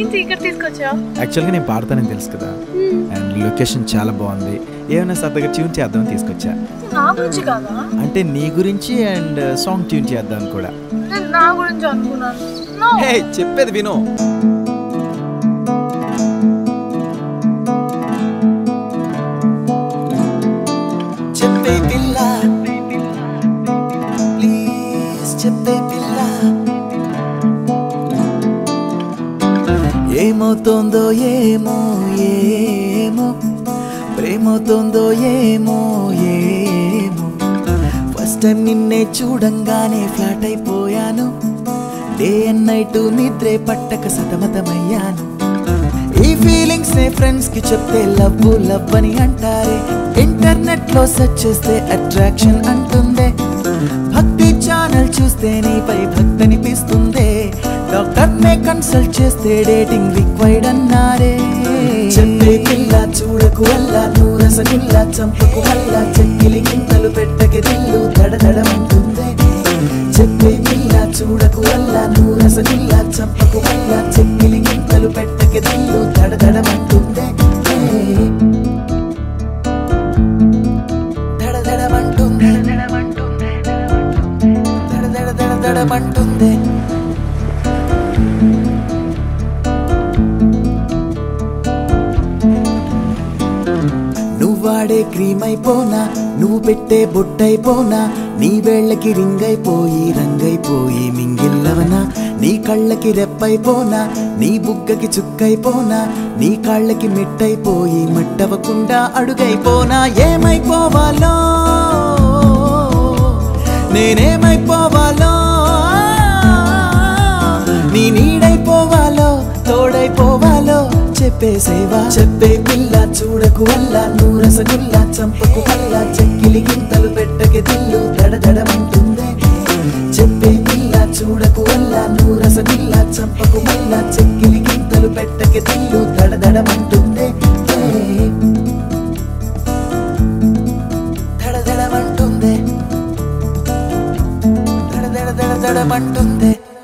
ఏంటి ఇక్కడ తీసుకొచ్చా యాక్చువల్గా నేను పాడతానని తెలుసు కదా అండ్ లొకేషన్ చాలా బాగుంది ఏమైనా సరదాగా ట్యూన్ చేద్దామని తీసుకొచ్చా నా గురించి కాదా అంటే నీ గురించి అండ్ సాంగ్ ట్యూన్ చేద్దాం కూడా నేను నా గురించి అనుకున్నాను No. హే చెప్పేది విను చెప్పే పిల్ల ప్లీజ్ చెప్పే పిల్ల ఏమవుతోందో ఏమో ఏమో ప్రేమవుతోందో ఏమో ఏమో ఫస్ట్ టైం నిన్నే చూడంగానే ఫ్లాట్ అయిపోయాను డే అండ్ నైట్ నిద్రే పట్టక సతమతమయ్యాను ఈ ఫీలింగ్స్ నే ఫ్రెండ్స్ కి చెప్తే లవ్ లవ్ అని అంటారే ఇంటర్నెట్ లో సెర్చ్ చేస్తే అట్రాక్షన్ అంటుందే భక్తి ఛానల్ చూస్తే నీపై భక్తి అనిపిస్తుందే డాక్టర్ నే కన్సల్ట్ చేస్తే డేటింగ్ రిక్వైర్డ్ అన్నారే చెప్పే పిల్ల చూడకు వల్ల నువ్వు రసగుల్లా చంపకు వల్ల చెక్కిలి గింతలు పెట్టకి దిల్లు దడదడమంటుందే చెప్పే పిల్ల చూడకు వల్ల నువ్వు రసగుల్లా చంపకు వల్ల చెక్కిలి గింతలు పెట్టకి దిల్లు దడదడమంటుందే దడదడమంటుందే దడదడదడదడమంటుందే నువ్వాడే క్రీమ్ అయిపోనా నువ్వు పెట్టే బొట్టైపోనా నీ వేళ్ళకి రింగ్ అయిపోయి రంగైపోయి మింగిల్లవనా నీ కళ్ళకి రెప్పైపోనా నీ బుగ్గకి చుక్కైపోనా నీ కాళ్ళకి మెట్టైపోయి మట్టవకుండా అడుగైపోనా ఏమైపోవాలో నేనేమైపోవాలో నీ నీడైపోవాలో తోడైపోవాలో చెప్పేసేవా చెప్పే పిల్ల చూడకు వల్ల నువ్వు రసగుల్లా చంపకు వల్ల చెక్కిలి గింతలు పెట్టకే దిల్లు దడదడమంటుందే చెప్పే పిల్ల చూడకు వల్ల నువ్వు రసగుల్లా చంపకు వల్ల చెక్కిలి గింతలు పెట్టకే దిల్లు దడదడమంటుందే దడదడమంటుందే దడదడదడదడమంటుందే